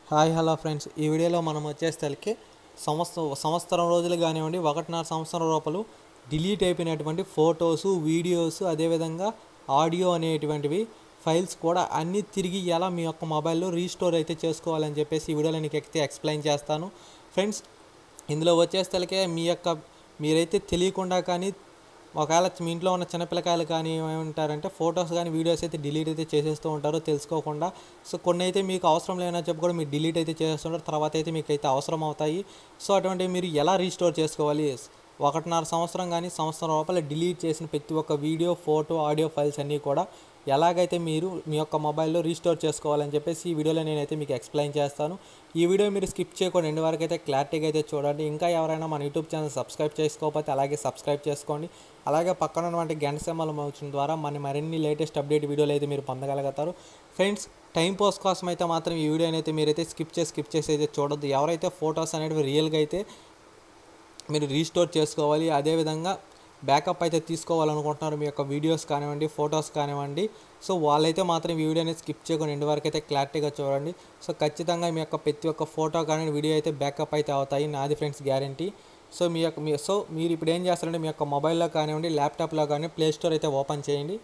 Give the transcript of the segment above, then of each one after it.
hi hello friends ఈ వీడియోలో మనం వచ్చేసరికి సంవత్సరం సంవత్సరం రోజులు కానివ్వండి ఒకటిన్నర సంవత్సరం రూపాయలు డిలీట్ అయిపోయినటువంటి ఫొటోస్ వీడియోస్ అదేవిధంగా ఆడియో అనేటువంటివి ఫైల్స్ కూడా అన్నీ తిరిగి ఎలా మీ యొక్క మొబైల్లో రీస్టోర్ అయితే చేసుకోవాలని చెప్పేసి ఈ వీడియోలో నీకు అయితే ఎక్స్ప్లెయిన్ చేస్తాను ఫ్రెండ్స్ ఇందులో వచ్చేసరికి మీ యొక్క మీరైతే తెలియకుండా కానీ ఒకవేళ మీ ఇంట్లో ఉన్న చిన్నపిల్లకాయలు కానీ ఏమంటారంటే ఫొటోస్ కానీ వీడియోస్ అయితే డిలీట్ అయితే చేసేస్తూ ఉంటారు తెలుసుకోకుండా సో కొన్ని అయితే మీకు అవసరం లేనా చెప్పి కూడా మీరు డిలీట్ అయితే చేసేస్తుంటారు తర్వాత అయితే మీకు అయితే అవసరం అవుతాయి సో అటువంటి మీరు ఎలా రీస్టోర్ చేసుకోవాలి ఒకటిన్నర సంవత్సరం కానీ సంవత్సరం లోపల డిలీట్ చేసిన ప్రతి ఒక్క వీడియో ఫోటో ఆడియో ఫైల్స్ అన్నీ కూడా ఎలాగైతే మీరు మీ యొక్క మొబైల్లో రీస్టోర్ చేసుకోవాలని చెప్పేసి ఈ వీడియోలో నేనైతే మీకు ఎక్స్ప్లెయిన్ చేస్తాను ఈ వీడియో మీరు స్కిప్ చేయకుండా ఎండ్ వరకు అయితే క్లారిటీగా అయితే చూడండి ఇంకా ఎవరైనా మన యూట్యూబ్ ఛానల్ సబ్స్క్రైబ్ చేసుకోకపోతే అలాగే సబ్స్క్రైబ్ చేసుకోండి అలాగే పక్కన ఉన్నటువంటి గంట సింబల్ మోచిన ద్వారా మన మరిన్ని లేటెస్ట్ అప్డేట్ వీడియోలు అయితే మీరు పొందగలుగుతారు ఫ్రెండ్స్ టైం పాస్ కోసం అయితే మాత్రం ఈ వీడియోని అయితే మీరైతే స్కిప్ చేసి స్కిప్ చేసి అయితే చూడొద్దు ఎవరైతే ఫొటోస్ అనేవి రియల్గా అయితే మీరు రీస్టోర్ చేసుకోవాలి అదేవిధంగా బ్యాకప్ అయితే తీసుకోవాలనుకుంటున్నారు మీ యొక్క వీడియోస్ కానివ్వండి ఫొటోస్ కానివ్వండి సో వాళ్ళైతే మాత్రం ఈ వీడియోని స్కిప్ చేయకుండా ఎండ్ వరకు అయితే క్లారిటీగా చూడండి సో ఖచ్చితంగా మీ యొక్క ప్రతి ఒక్క ఫోటో కానీ వీడియో అయితే బ్యాకప్ అయితే అవుతాయి నాది ఫ్రెండ్స్ గ్యారంటీ సో మీ యొక్క మీ సో మీరు ఇప్పుడు ఏం చేస్తారంటే మీ యొక్క మొబైల్లో కానివ్వండి ల్యాప్టాప్లో కానీ ప్లే స్టోర్ అయితే ఓపెన్ చేయండి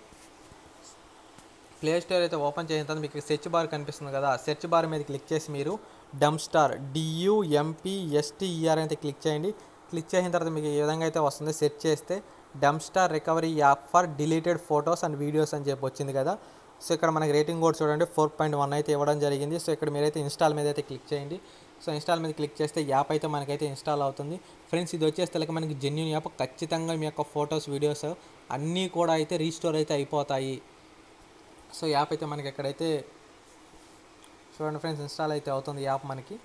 ప్లే స్టోర్ అయితే ఓపెన్ చేసిన తర్వాత మీకు సెర్చ్ బార్ కనిపిస్తుంది కదా సెర్చ్ బార్ మీద క్లిక్ చేసి మీరు డమ్ స్టార్ డియుఎంపిఎస్టీఈఆర్ అయితే క్లిక్ చేయండి క్లిక్ చేసిన తర్వాత మీకు ఈ విధంగా అయితే వస్తుంది సెర్చ్ చేస్తే Dumpster recovery app for deleted photos and videos అని చెప్పి వచ్చింది కదా సో ఇక్కడ మనకి రేటింగ్ కూడా చూడండి ఫోర్ పాయింట్ వన్ అయితే ఇవ్వడం జరిగింది సో ఇక్కడ మీరైతే ఇన్స్టాల్ మీద అయితే క్లిక్ చేయండి సో ఇన్స్టాల్ మీద క్లిక్ చేస్తే యాప్ అయితే మనకైతే ఇన్స్టాల్ అవుతుంది ఫ్రెండ్స్ ఇది వచ్చేస్తే మనకి జెన్యున్ యాప్ ఖచ్చితంగా మీ యొక్క ఫొటోస్ వీడియోస్ అన్నీ కూడా అయితే రీస్టోర్ అయితే అయిపోతాయి సో యాప్ అయితే మనకి ఎక్కడైతే చూడండి ఫ్రెండ్స్ ఇన్స్టాల్ అయితే అవుతుంది యాప్ మనకి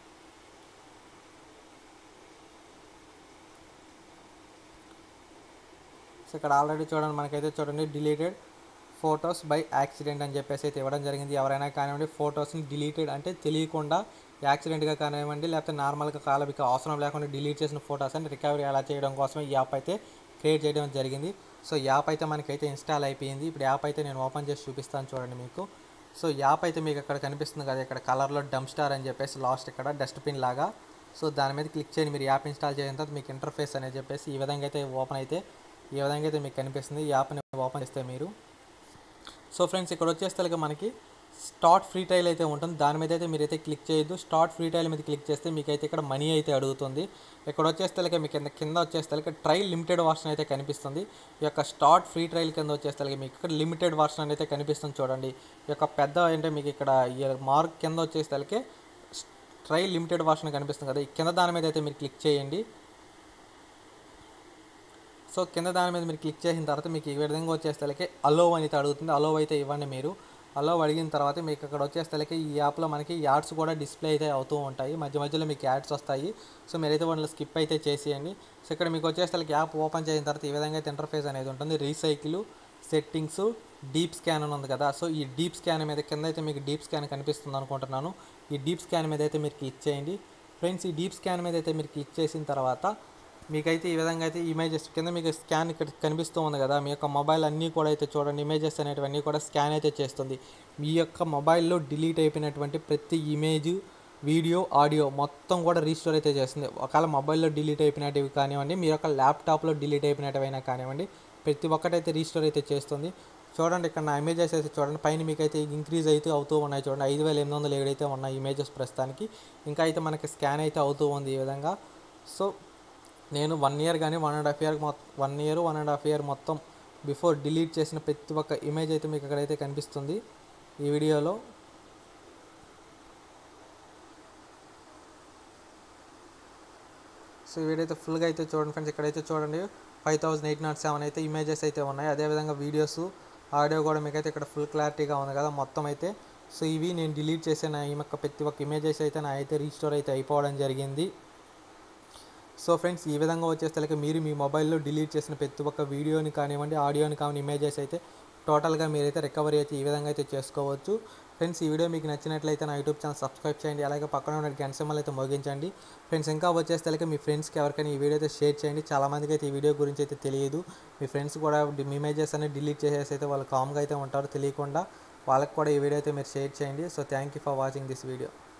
సో ఇక్కడ ఆల్రెడీ చూడండి మనకైతే చూడండి డిలీటెడ్ ఫొటోస్ బై యాక్సిడెంట్ అని చెప్పేసి అయితే ఇవ్వడం జరిగింది ఎవరైనా కానివ్వండి ఫొటోస్ని డిలీటెడ్ అంటే తెలియకుండా యాక్సిడెంట్గా కానివ్వండి లేకపోతే నార్మల్గా కాల మీకు అవసరం లేకుండా డిలీట్ చేసిన ఫొటోస్ అని రికవరీ ఎలా చేయడం కోసం ఈ యాప్ అయితే క్రియేట్ చేయడం జరిగింది సో యాప్ అయితే మనకైతే ఇన్స్టాల్ అయిపోయింది ఇప్పుడు యాప్ అయితే నేను ఓపెన్ చేసి చూపిస్తాను చూడండి మీకు సో యాప్ అయితే మీకు అక్కడ కనిపిస్తుంది కదా ఇక్కడ కలర్లో డమ్ స్టార్ అని చెప్పేసి లాస్ట్ ఇక్కడ డస్ట్బిన్ లాగా సో దాని మీద క్లిక్ చేయండి మీరు యాప్ ఇన్స్టాల్ చేసిన తర్వాత మీకు ఇంటర్ఫేస్ అనేది చెప్పేసి ఈ విధంగా అయితే ఓపెన్ అయితే ఈ విధంగా అయితే మీకు కనిపిస్తుంది ఈ యాప్ని ఓపెన్ చేస్తే మీరు సో ఫ్రెండ్స్ ఇక్కడ వచ్చేస్తే మనకి స్టార్ట్ ఫ్రీ ట్రయల్ అయితే ఉంటుంది దాని మీద అయితే మీరైతే క్లిక్ చేయొద్దు స్టార్ట్ ఫ్రీ ట్రయల్ మీద క్లిక్ చేస్తే మీకు అయితే ఇక్కడ మనీ అయితే అడుగుతుంది ఇక్కడ వచ్చేస్తే మీకు కింద కింద వచ్చేస్తే ట్రయల్ లిమిటెడ్ వర్షన్ అయితే కనిపిస్తుంది ఈ యొక్క స్టార్ట్ ఫ్రీ ట్రయల్ కింద వచ్చేస్తే మీకు ఇక్కడ లిమిటెడ్ వర్షన్ అయితే కనిపిస్తుంది చూడండి ఈ యొక్క పెద్ద అంటే మీకు ఇక్కడ ఈ మార్క్ కింద వచ్చేసరికి ట్రయల్ లిమిటెడ్ వర్షన్ కనిపిస్తుంది కదా ఈ కింద దాని మీద అయితే మీరు క్లిక్ చేయండి సో కింద దాని మీద మీరు క్లిక్ చేసిన తర్వాత మీకు ఈ విధంగా వచ్చేస్తే అలో అయితే అడుగుతుంది అలో అయితే ఇవ్వండి మీరు అలో అడిగిన తర్వాత మీకు ఇక్కడ వచ్చేస్తే ఈ యాప్లో మనకి యాడ్స్ కూడా డిస్ప్లే అయితే అవుతూ ఉంటాయి మధ్య మధ్యలో మీకు యాడ్స్ వస్తాయి సో మీరైతే వాటిలో స్కిప్ అయితే చేసేయండి సో ఇక్కడ మీకు వచ్చేస్తే యాప్ ఓపెన్ చేసిన తర్వాత ఈ విధంగా అయితే ఇంటర్ఫేస్ అనేది ఉంటుంది రీసైకిల్ సెట్టింగ్స్ డీప్ స్కాన్ అని ఉంది కదా సో ఈ డీప్ స్కాన్ మీద కింద అయితే మీకు డీప్ స్కాన్ కనిపిస్తుంది అనుకుంటున్నాను ఈ డీప్ స్కాన్ మీద అయితే మీరు క్లిక్ చేయండి ఫ్రెండ్స్ ఈ డీప్ స్కాన్ మీద అయితే మీరు క్లిక్ చేసిన తర్వాత మీకైతే ఈ విధంగా అయితే ఇమేజెస్ కింద మీకు స్కాన్ ఇక్కడ కనిపిస్తూ ఉంది కదా మీ యొక్క మొబైల్ అన్నీ కూడా అయితే చూడండి ఇమేజెస్ అనేటివన్నీ కూడా స్కాన్ అయితే చేస్తుంది మీ యొక్క మొబైల్లో డిలీట్ అయిపోయినటువంటి ప్రతి ఇమేజ్ వీడియో ఆడియో మొత్తం కూడా రీస్టోర్ అయితే చేస్తుంది ఒకవేళ మొబైల్లో డిలీట్ అయిపోయినవి కానివ్వండి మీ యొక్క ల్యాప్టాప్లో డిలీట్ అయిపోయినట్టువైనా కానివ్వండి ప్రతి ఒక్కటైతే రీస్టోర్ అయితే చేస్తుంది చూడండి ఇక్కడ నా ఇమేజెస్ అయితే చూడండి పైన మీకు అయితే ఇంక్రీజ్ అయితే అవుతూ ఉన్నాయి చూడండి ఐదు వేల ఎనిమిది వందలు ఏడైతే ఉన్నాయి ఇమేజెస్ ప్రస్తుతానికి ఇంకా అయితే మనకి స్కాన్ అయితే అవుతూ ఉంది ఈ విధంగా సో నేను వన్ ఇయర్ కానీ one and half year one year one and half year మొత్తం బిఫోర్ డిలీట్ చేసిన ప్రతి ఒక్క ఇమేజ్ అయితే మీకు ఇక్కడైతే కనిపిస్తుంది ఈ వీడియోలో సో ఈ వీడియో అయితే ఫుల్గా అయితే చూడండి ఫ్రెండ్స్ ఇక్కడైతే చూడండి five thousand eight nought seven అయితే ఇమేజెస్ అయితే ఉన్నాయి అదేవిధంగా వీడియోస్ ఆడియో కూడా మీకైతే ఇక్కడ ఫుల్ క్లారిటీగా ఉంది కదా మొత్తం అయితే సో ఇవి నేను డిలీట్ చేసిన ఈ యొక్క ప్రతి ఒక్క ఇమేజెస్ అయితే నా అయితే రీస్టోర్ అయితే అయిపోవడం జరిగింది సో ఫ్రెండ్స్ ఈ విధంగా వచ్చేస్తే మీరు మీ మొబైల్లో డిలీట్ చేసిన ప్రతి ఒక్క వీడియోని కానివ్వండి ఆడియోని కానివ్వండి ఇమేజెస్ అయితే టోటల్గా మీరైతే రికవరీ అయితే ఈ విధంగా అయితే చేసుకోవచ్చు ఫ్రెండ్స్ ఈ వీడియో మీకు నచ్చినట్లయితే నా యూట్యూబ్ ఛానల్ సబ్స్క్రైబ్ చేయండి అలాగే పక్కన ఉన్న గంట సింబల్ అయితే మోగించండి ఫ్రెండ్స్ ఇంకా వచ్చేస్తే మీ ఫ్రెండ్స్కి ఎవరికైనా ఈ వీడియో అయితే షేర్ చేయండి చాలామందికి అయితే ఈ వీడియో గురించి అయితే తెలియదు మీ ఫ్రెండ్స్ కూడా మీ ఇమేజెస్ అనేది డిలీట్ చేసేసి అయితే వాళ్ళు కామ్గా అయితే ఉంటారు తెలియకుండా వాళ్ళకి కూడా ఈ వీడియో అయితే మీరు షేర్ చేయండి so thank you for watching this video